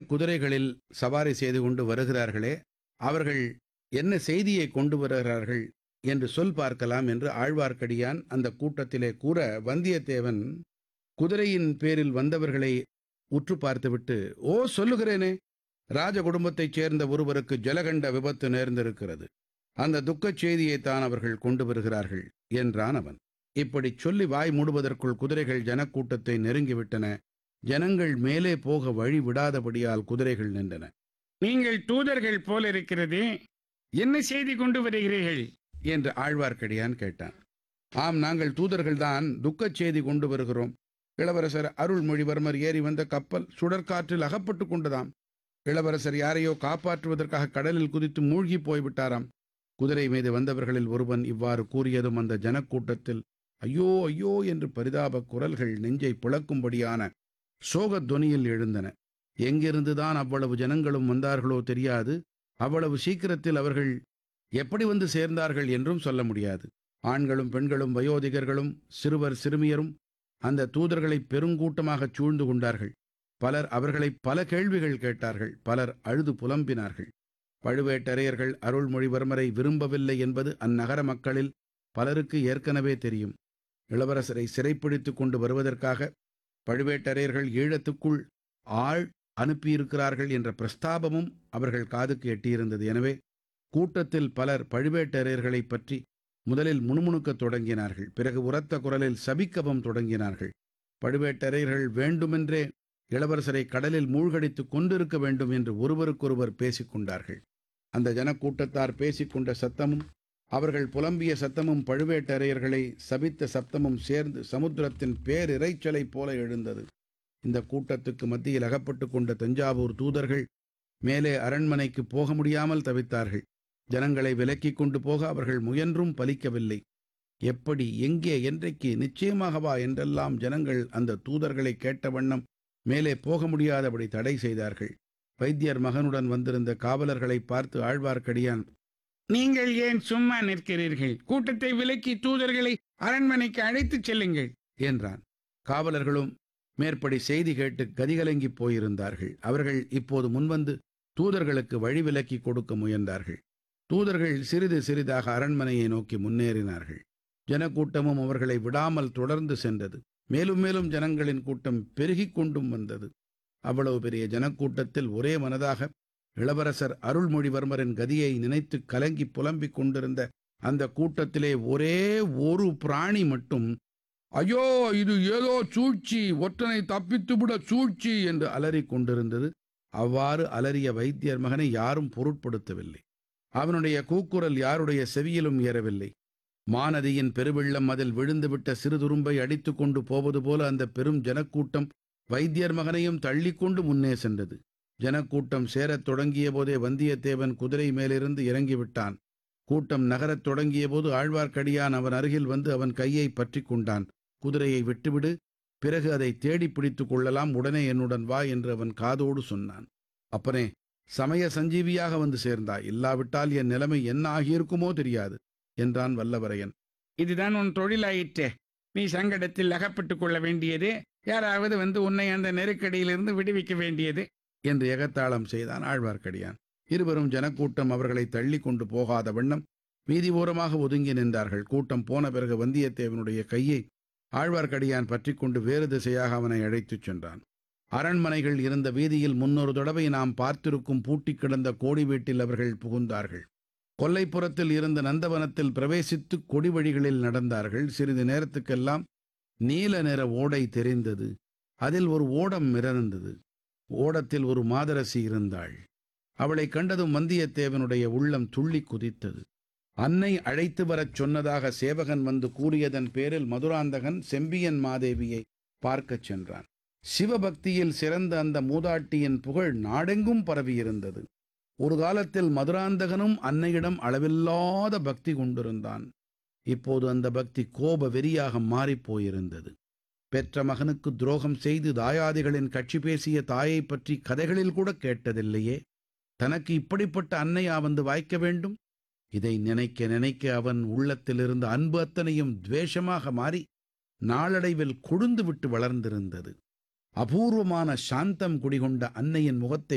குதிரைகளில் சவாரி செய்து கொண்டு வருகிறார்களே அவர்கள் என்ன செய்தியை கொண்டு வருகிறார்கள் என்று சொல் பார்க்கலாம் என்று ஆழ்வார்க்கடியான் அந்த கூட்டத்திலே கூற வந்தியத்தேவன் குதிரையின் பேரில் வந்தவர்களை உற்று பார்த்துவிட்டு ஓ சொல்லுகிறேனே ராஜ குடும்பத்தைச் சேர்ந்த ஒருவருக்கு ஜலகண்ட விபத்து நேர்ந்திருக்கிறது அந்த துக்கச் செய்தியைத்தான் அவர்கள் கொண்டு வருகிறார்கள் என்றான் அவன் இப்படிச் சொல்லி வாய் மூடுவதற்குள் குதிரைகள் ஜனக்கூட்டத்தை நெருங்கிவிட்டன ஜனங்கள் மேலே போக வழி விடாதபடியால் குதிரைகள் நின்றன நீங்கள் தூதர்கள் போல இருக்கிறதே என்ன செய்தி கொண்டு வருகிறீர்கள் என்று ஆழ்வார்க்கடியான் கேட்டான் ஆம் நாங்கள் தூதர்கள்தான் துக்கச் செய்தி கொண்டு வருகிறோம் இளவரசர் அருள்மொழிவர்மர் ஏறி வந்த கப்பல் சுடற்காற்றில் அகப்பட்டு கொண்டதாம் இளவரசர் யாரையோ காப்பாற்றுவதற்காக கடலில் குதித்து மூழ்கி போய்விட்டாராம் குதிரை மீது வந்தவர்களில் ஒருவன் இவ்வாறு கூறியதும் அந்த ஜனக்கூட்டத்தில் ஐயோ ஐயோ என்று பரிதாப குரல்கள் நெஞ்சை பிளக்கும்படியான சோகத் தொனியில் எழுந்தன எங்கிருந்துதான் அவ்வளவு ஜனங்களும் வந்தார்களோ தெரியாது அவ்வளவு சீக்கிரத்தில் அவர்கள் எப்படி வந்து சேர்ந்தார்கள் என்றும் சொல்ல முடியாது ஆண்களும் பெண்களும் வயோதிகர்களும் சிறுவர் சிறுமியரும் அந்த தூதர்களை பெருங்கூட்டமாகச் சூழ்ந்து கொண்டார்கள் பலர் அவர்களை பல கேள்விகள் கேட்டார்கள் பலர் அழுது புலம்பினார்கள் பழுவேட்டரையர்கள் அருள்மொழிவர்மரை விரும்பவில்லை என்பது அந்நகர மக்களில் பலருக்கு ஏற்கனவே தெரியும் இளவரசரை சிறைப்பிடித்துக் கொண்டு வருவதற்காக பழுவேட்டரையர்கள் ஈழத்துக்குள் ஆள் அனுப்பியிருக்கிறார்கள் என்ற பிரஸ்தாபமும் அவர்கள் காதுக்கு எட்டியிருந்தது எனவே கூட்டத்தில் பலர் பழுவேட்டரையர்களைப் பற்றி முதலில் முணுமுணுக்கத் தொடங்கினார்கள் பிறகு உரத்த குரலில் சபிக்கவும் தொடங்கினார்கள் பழுவேட்டரையர்கள் வேண்டுமென்றே இளவரசரை கடலில் மூழ்கடித்து கொண்டிருக்க வேண்டும் என்று ஒருவருக்கொருவர் பேசிக் கொண்டார்கள் அந்த ஜனக்கூட்டத்தார் பேசிக்கொண்ட சத்தமும் அவர்கள் புலம்பிய சத்தமும் பழுவேட்டரையர்களை சபித்த சப்தமும் சேர்ந்து சமுத்திரத்தின் பேரிரைச்சலைப் போல எழுந்தது இந்த கூட்டத்துக்கு மத்தியில் அகப்பட்டு கொண்ட தஞ்சாவூர் தூதர்கள் மேலே அரண்மனைக்கு போக முடியாமல் தவித்தார்கள் ஜனங்களை விலக்கிக் கொண்டு போக அவர்கள் முயன்றும் பலிக்கவில்லை எப்படி எங்கே என்றைக்கு நிச்சயமாகவா என்றெல்லாம் ஜனங்கள் அந்த தூதர்களை கேட்ட வண்ணம் மேலே போக முடியாதபடி தடை செய்தார்கள் வைத்தியர் மகனுடன் வந்திருந்த காவலர்களை பார்த்து ஆழ்வார்க்கடியான் நீங்கள் ஏன் சும்மா நிற்கிறீர்கள் கூட்டத்தை விலக்கி தூதர்களை அரண்மனைக்கு அழைத்துச் செல்லுங்கள் என்றான் காவலர்களும் மேற்படி செய்தி கேட்டு கதிகலங்கிப் போயிருந்தார்கள் அவர்கள் இப்போது முன்வந்து தூதர்களுக்கு வழி விலக்கி கொடுக்க முயன்றார்கள் தூதர்கள் சிறிது சிறிதாக அரண்மனையை நோக்கி முன்னேறினார்கள் ஜனக்கூட்டமும் அவர்களை விடாமல் தொடர்ந்து சென்றது மேலும் மேலும் ஜனங்களின் கூட்டம் பெருகிக் கொண்டும் வந்தது அவ்வளவு பெரிய ஜனக்கூட்டத்தில் ஒரே மனதாக இளவரசர் அருள்மொழிவர்மரின் கதியை நினைத்து கலங்கி புலம்பிக் கொண்டிருந்த அந்த கூட்டத்திலே ஒரே ஒரு பிராணி மட்டும் ஐயோ இது ஏதோ சூழ்ச்சி ஒற்றனை தப்பித்துவிட சூழ்ச்சி என்று அலறிக் கொண்டிருந்தது அவ்வாறு அலறிய வைத்தியர் மகனை யாரும் பொருட்படுத்தவில்லை அவனுடைய கூக்குரல் யாருடைய செவியிலும் ஏறவில்லை மாநதியின் பெருவெள்ளம் அதில் விழுந்துவிட்ட சிறுதுரும்பை அடித்துக் கொண்டு போவது போல அந்த பெரும் ஜனக்கூட்டம் வைத்தியர் மகனையும் தள்ளிக்கொண்டு முன்னே சென்றது ஜனக்கூட்டம் சேரத் தொடங்கிய போதே வந்தியத்தேவன் குதிரை மேலிருந்து இறங்கிவிட்டான் கூட்டம் நகரத் தொடங்கிய போது ஆழ்வார்க்கடியான் அவன் அருகில் வந்து அவன் கையை பற்றி கொண்டான் குதிரையை விட்டுவிடு பிறகு அதை தேடி பிடித்துக் கொள்ளலாம் உடனே என்னுடன் வா என்று அவன் காதோடு சொன்னான் அப்பனே சமய சஞ்சீவியாக வந்து சேர்ந்தாய் இல்லாவிட்டால் என் நிலைமை என்ன ஆகியிருக்குமோ தெரியாது என்றான் வல்லவரையன் இதுதான் உன் தொழிலாயிற்றே நீ சங்கடத்தில் அகப்பட்டுக் கொள்ள வேண்டியது யாராவது வந்து உன்னை அந்த நெருக்கடியிலிருந்து விடுவிக்க வேண்டியது என்று எகத்தாளம் செய்தான் ஆழ்வார்க்கடியான் இருவரும் ஜனக்கூட்டம் அவர்களை தள்ளி கொண்டு போகாத வண்ணம் வீதி ஓரமாக ஒதுங்கி நின்றார்கள் கூட்டம் போன பிறகு வந்தியத்தேவனுடைய கையை ஆழ்வார்க்கடியான் பற்றி கொண்டு வேறு திசையாக அவனை அழைத்துச் சென்றான் அரண்மனைகள் இருந்த வீதியில் முன்னொரு தடவை நாம் பார்த்திருக்கும் பூட்டிக் கிடந்த கோடி வீட்டில் அவர்கள் புகுந்தார்கள் கொல்லைப்புறத்தில் இருந்த நந்தவனத்தில் பிரவேசித்து கொடி வழிகளில் நடந்தார்கள் சிறிது நேரத்துக்கெல்லாம் நீல நிற ஓடை தெரிந்தது அதில் ஒரு ஓடம் மிதந்தது ஓடத்தில் ஒரு மாதரசி இருந்தாள் அவளை கண்டதும் வந்தியத்தேவனுடைய உள்ளம் துள்ளி குதித்தது அன்னை அழைத்து வரச் சொன்னதாக சேவகன் வந்து கூறியதன் பேரில் மதுராந்தகன் செம்பியன் மாதேவியை பார்க்கச் சென்றான் சிவபக்தியில் சிறந்த அந்த மூதாட்டியின் புகழ் நாடெங்கும் பரவியிருந்தது ஒரு காலத்தில் மதுராந்தகனும் அன்னையிடம் அளவில்லாத பக்தி கொண்டிருந்தான் இப்போது அந்த பக்தி கோப வெறியாக மாறிப் போயிருந்தது பெற்ற மகனுக்கு துரோகம் செய்து தாயாதிகளின் கட்சி பேசிய தாயை பற்றி கதைகளில் கூட கேட்டதில்லையே தனக்கு இப்படிப்பட்ட அன்னையா வந்து வாய்க்க வேண்டும் இதை நினைக்க நினைக்க அவன் உள்ளத்திலிருந்த அன்பு அத்தனையும் துவேஷமாக மாறி நாளடைவில் கொழுந்து விட்டு வளர்ந்திருந்தது அபூர்வமான சாந்தம் குடிகொண்ட அன்னையின் முகத்தை